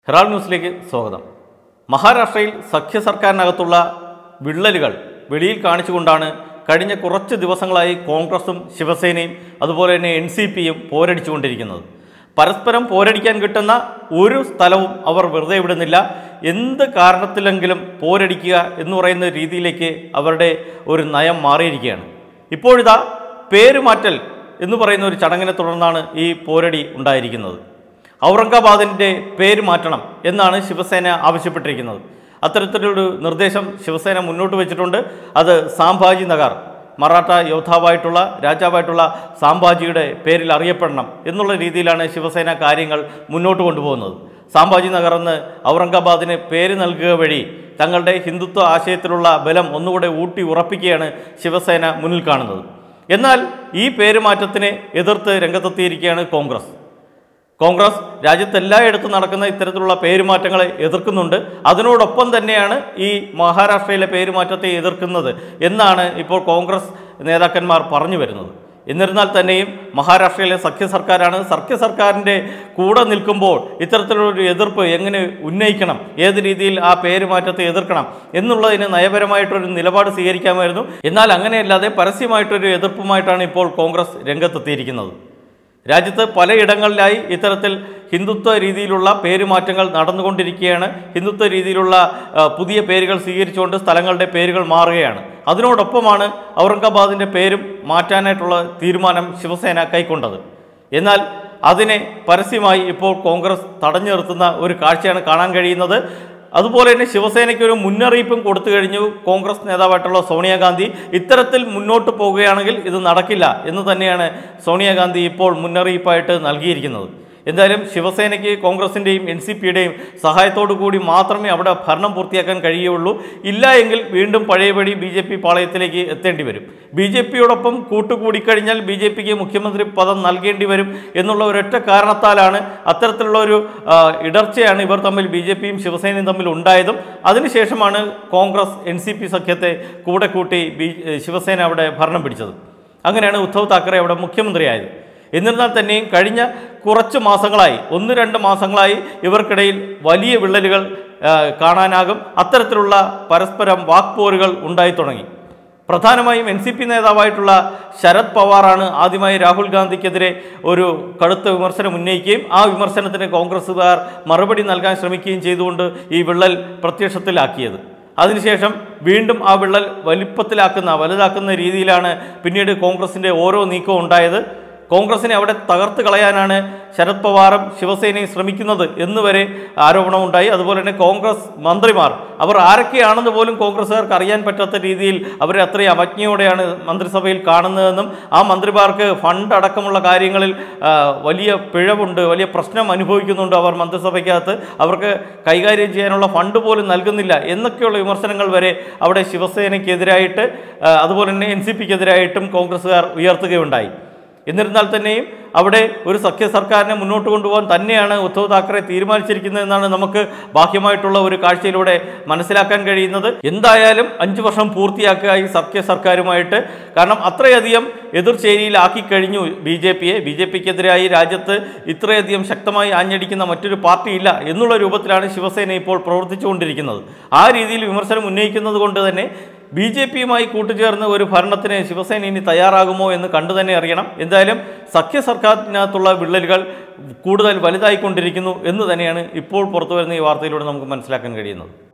Herald ന്യൂസിലേക്ക് സ്വാഗതം മഹാരാഷ്ട്രയിൽ സഖ്യ സർക്കാരിനകത്തുള്ള വിള്ളലുകൾ വെളിയിൽ കാണിച്ചുകൊണ്ടാണ് കഴിഞ്ഞ കുറച്ച് ദിവസങ്ങളായി കോൺഗ്രസും ശിവസേനയും അതുപോലെ തന്നെ എൻ സി പിയും പോരടിച്ചുകൊണ്ടിരിക്കുന്നത് പരസ്പരം പോരടിക്കാൻ കിട്ടുന്ന ഒരു സ്ഥലവും അവർ വെറുതെ വിടുന്നില്ല എന്ത് കാരണത്തിലെങ്കിലും പോരടിക്കുക എന്ന് പറയുന്ന രീതിയിലേക്ക് അവരുടെ ഒരു നയം മാറിയിരിക്കുകയാണ് ഇപ്പോഴിതാ പേരുമാറ്റൽ എന്ന് പറയുന്ന ഒരു ചടങ്ങിനെ തുടർന്നാണ് ഈ പോരടി ഉണ്ടായിരിക്കുന്നത് ഔറംഗാബാദിൻ്റെ പേര് മാറ്റണം എന്നാണ് ശിവസേന ആവശ്യപ്പെട്ടിരിക്കുന്നത് അത്തരത്തിലൊരു നിർദ്ദേശം ശിവസേന മുന്നോട്ട് വെച്ചിട്ടുണ്ട് അത് സാംഭാജി നഗർ മറാഠ യോദ്ധാവായിട്ടുള്ള രാജാവായിട്ടുള്ള സാംഭാജിയുടെ പേരിൽ അറിയപ്പെടണം എന്നുള്ള രീതിയിലാണ് ശിവസേന കാര്യങ്ങൾ മുന്നോട്ട് കൊണ്ടുപോകുന്നത് സാംഭാജി നഗർ എന്ന് ഔറംഗാബാദിന് പേര് നൽകുക വഴി തങ്ങളുടെ ഹിന്ദുത്വ ആശയത്തിലുള്ള ബലം ഒന്നുകൂടെ ഊട്ടി ഉറപ്പിക്കുകയാണ് ശിവസേന മുന്നിൽ കാണുന്നത് എന്നാൽ ഈ പേരുമാറ്റത്തിനെ എതിർത്ത് രംഗത്തെത്തിയിരിക്കുകയാണ് കോൺഗ്രസ് കോൺഗ്രസ് രാജ്യത്തെല്ലായിടത്തും നടക്കുന്ന ഇത്തരത്തിലുള്ള പേരുമാറ്റങ്ങളെ എതിർക്കുന്നുണ്ട് അതിനോടൊപ്പം തന്നെയാണ് ഈ മഹാരാഷ്ട്രയിലെ പേരുമാറ്റത്തെ എതിർക്കുന്നത് എന്നാണ് ഇപ്പോൾ കോൺഗ്രസ് നേതാക്കന്മാർ പറഞ്ഞു വരുന്നത് എന്നിരുന്നാൽ തന്നെയും മഹാരാഷ്ട്രയിലെ സഖ്യ സർക്കാരാണ് സഖ്യ സർക്കാരിൻ്റെ കൂടെ നിൽക്കുമ്പോൾ ഇത്തരത്തിലുള്ളൊരു എതിർപ്പ് എങ്ങനെ ഉന്നയിക്കണം ഏത് രീതിയിൽ ആ പേരുമാറ്റത്തെ എതിർക്കണം എന്നുള്ളതിന് നയപരമായിട്ടൊരു നിലപാട് സ്വീകരിക്കാമായിരുന്നു എന്നാൽ അങ്ങനെയല്ലാതെ പരസ്യമായിട്ടൊരു എതിർപ്പുമായിട്ടാണ് ഇപ്പോൾ കോൺഗ്രസ് രംഗത്തെത്തിയിരിക്കുന്നത് രാജ്യത്ത് പലയിടങ്ങളിലായി ഇത്തരത്തിൽ ഹിന്ദുത്വ രീതിയിലുള്ള പേരുമാറ്റങ്ങൾ നടന്നുകൊണ്ടിരിക്കുകയാണ് ഹിന്ദുത്വ രീതിയിലുള്ള ആ, പുതിയ പേരുകൾ സ്വീകരിച്ചുകൊണ്ട് സ്ഥലങ്ങളുടെ പേരുകൾ മാറുകയാണ് അതിനോടൊപ്പമാണ് ഔറംഗാബാദിൻ്റെ പേരും മാറ്റാനായിട്ടുള്ള തീരുമാനം ശിവസേന കൈക്കൊണ്ടത് എന്നാൽ അതിനെ പരസ്യമായി ഇപ്പോൾ കോൺഗ്രസ് തടഞ്ഞു നിർത്തുന്ന ഒരു കാഴ്ചയാണ് കാണാൻ കഴിയുന്നത് അതുപോലെ തന്നെ ശിവസേനയ്ക്ക് ഒരു മുന്നറിയിപ്പും കൊടുത്തു കഴിഞ്ഞു കോൺഗ്രസ് നേതാവായിട്ടുള്ള സോണിയാഗാന്ധി ഇത്തരത്തിൽ മുന്നോട്ട് പോവുകയാണെങ്കിൽ ഇത് നടക്കില്ല എന്ന് തന്നെയാണ് സോണിയാഗാന്ധി ഇപ്പോൾ മുന്നറിയിപ്പായിട്ട് നൽകിയിരിക്കുന്നത് എന്തായാലും ശിവസേനയ്ക്ക് കോൺഗ്രസിൻ്റെയും എൻ സി പിയുടെയും സഹായത്തോടു കൂടി മാത്രമേ അവിടെ ഭരണം പൂർത്തിയാക്കാൻ കഴിയുള്ളൂ ഇല്ല എങ്കിൽ വീണ്ടും പഴയപടി ബി ജെ പി പാളയത്തിലേക്ക് എത്തേണ്ടി വരും ബി ജെ പിയോടൊപ്പം കൂട്ടുകൂടിക്കഴിഞ്ഞാൽ ബി ജെ പിക്ക് മുഖ്യമന്ത്രി പദം നൽകേണ്ടി വരും എന്നുള്ള ഒരൊറ്റ കാരണത്താലാണ് അത്തരത്തിലുള്ള ഒരു ആ, ഇടർച്ചയാണ് ഇവർ തമ്മിൽ ബി ജെ പിയും ശിവസേനയും തമ്മിൽ ഉണ്ടായതും അതിനുശേഷമാണ് കോൺഗ്രസ് എൻ സി പി സഖ്യത്തെ കൂടെ കൂട്ടി ബി ശിവസേന അവിടെ ഭരണം പിടിച്ചത് അങ്ങനെയാണ് ഉദ്ധവ് താക്കറെ അവിടെ മുഖ്യമന്ത്രിയായത് എന്നിരുന്നാൽ തന്നെയും കഴിഞ്ഞ കുറച്ച് മാസങ്ങളായി ഒന്ന് രണ്ട് മാസങ്ങളായി ഇവർക്കിടയിൽ വലിയ വിള്ളലുകൾ ആ, കാണാനാകും അത്തരത്തിലുള്ള പരസ്പരം വാക്പോരുകൾ ഉണ്ടായി തുടങ്ങി പ്രധാനമായും എൻ സി പി നേതാവായിട്ടുള്ള ശരത് പവാറാണ് ആദ്യമായി രാഹുൽ ഗാന്ധിക്കെതിരെ ഒരു കടുത്ത വിമർശനം ഉന്നയിക്കുകയും ആ വിമർശനത്തിന് കോൺഗ്രസ്സുകാർ മറുപടി നൽകാൻ ശ്രമിക്കുകയും ചെയ്തുകൊണ്ട് ഈ വിള്ളൽ പ്രത്യക്ഷത്തിലാക്കിയത് അതിനുശേഷം വീണ്ടും ആ വിള്ളൽ വലിപ്പത്തിലാക്കുന്ന വലുതാക്കുന്ന രീതിയിലാണ് പിന്നീട് കോൺഗ്രസിൻ്റെ ഓരോ നീക്കവും ഉണ്ടായത് കോൺഗ്രസിനെ അവിടെ തകർത്ത് കളയാനാണ് ശരത് പവാറും ശിവസേനയും ശ്രമിക്കുന്നത് എന്നുവരെ ആരോപണമുണ്ടായി അതുപോലെ തന്നെ കോൺഗ്രസ് മന്ത്രിമാർ അവർ ആരൊക്കെയാണെന്ന് പോലും കോൺഗ്രസ്സുകാർക്ക് അറിയാൻ പറ്റാത്ത രീതിയിൽ അവരെ അത്രയും അവജ്ഞയോടെയാണ് മന്ത്രിസഭയിൽ കാണുന്നതെന്നും ആ മന്ത്രിമാർക്ക് ഫണ്ട് അടക്കമുള്ള കാര്യങ്ങളിൽ ആ, വലിയ പിഴവുണ്ട് വലിയ പ്രശ്നം അനുഭവിക്കുന്നുണ്ട് അവർ മന്ത്രിസഭയ്ക്കകത്ത് അവർക്ക് കൈകാര്യം ചെയ്യാനുള്ള ഫണ്ട് പോലും നൽകുന്നില്ല എന്നൊക്കെയുള്ള വിമർശനങ്ങൾ വരെ അവിടെ ശിവസേനയ്ക്കെതിരായിട്ട് ആ, അതുപോലെ തന്നെ എൻ സി പിക്കെതിരായിട്ടും കോൺഗ്രസ്സുകാർ ഉയർത്തുകയുണ്ടായി എന്നിരുന്നാൽ തന്നെയും അവിടെ ഒരു സഖ്യ സർക്കാരിനെ മുന്നോട്ട് കൊണ്ടുപോകാൻ തന്നെയാണ് ഉദ്ധവ് താക്കറെ തീരുമാനിച്ചിരിക്കുന്നതെന്നാണ് നമുക്ക് ബാഹ്യമായിട്ടുള്ള ഒരു കാഴ്ചയിലൂടെ മനസ്സിലാക്കാൻ കഴിയുന്നത് എന്തായാലും അഞ്ച് വർഷം പൂർത്തിയാക്കുക ഈ സഖ്യ സർക്കാരുമായിട്ട് കാരണം അത്രയധികം എതിർചേരിയിലാക്കി കഴിഞ്ഞു ബി ജെ പിയെ ബി ജെ പിക്കെതിരായി രാജ്യത്ത് ഇത്രയധികം ശക്തമായി ആഞ്ഞടിക്കുന്ന മറ്റൊരു പാർട്ടിയില്ല എന്നുള്ള രൂപത്തിലാണ് ശിവസേന ഇപ്പോൾ പ്രവർത്തിച്ചുകൊണ്ടിരിക്കുന്നത് ആ രീതിയിൽ വിമർശനം ഉന്നയിക്കുന്നത് കൊണ്ട് തന്നെ ബി ജെ പിയുമായി കൂട്ടുചേർന്ന് ഒരു ഭരണത്തിന് ശിവസേന ഇനി തയ്യാറാകുമോ എന്ന് കണ്ടു തന്നെ അറിയണം എന്തായാലും സഖ്യ സർക്കാരിനകത്തുള്ള വിള്ളലുകൾ കൂടുതൽ വലുതായിക്കൊണ്ടിരിക്കുന്നു എന്ന് തന്നെയാണ് ഇപ്പോൾ പുറത്തു വരുന്ന ഈ വാർത്തയിലൂടെ നമുക്ക് മനസ്സിലാക്കാൻ കഴിയുന്നത്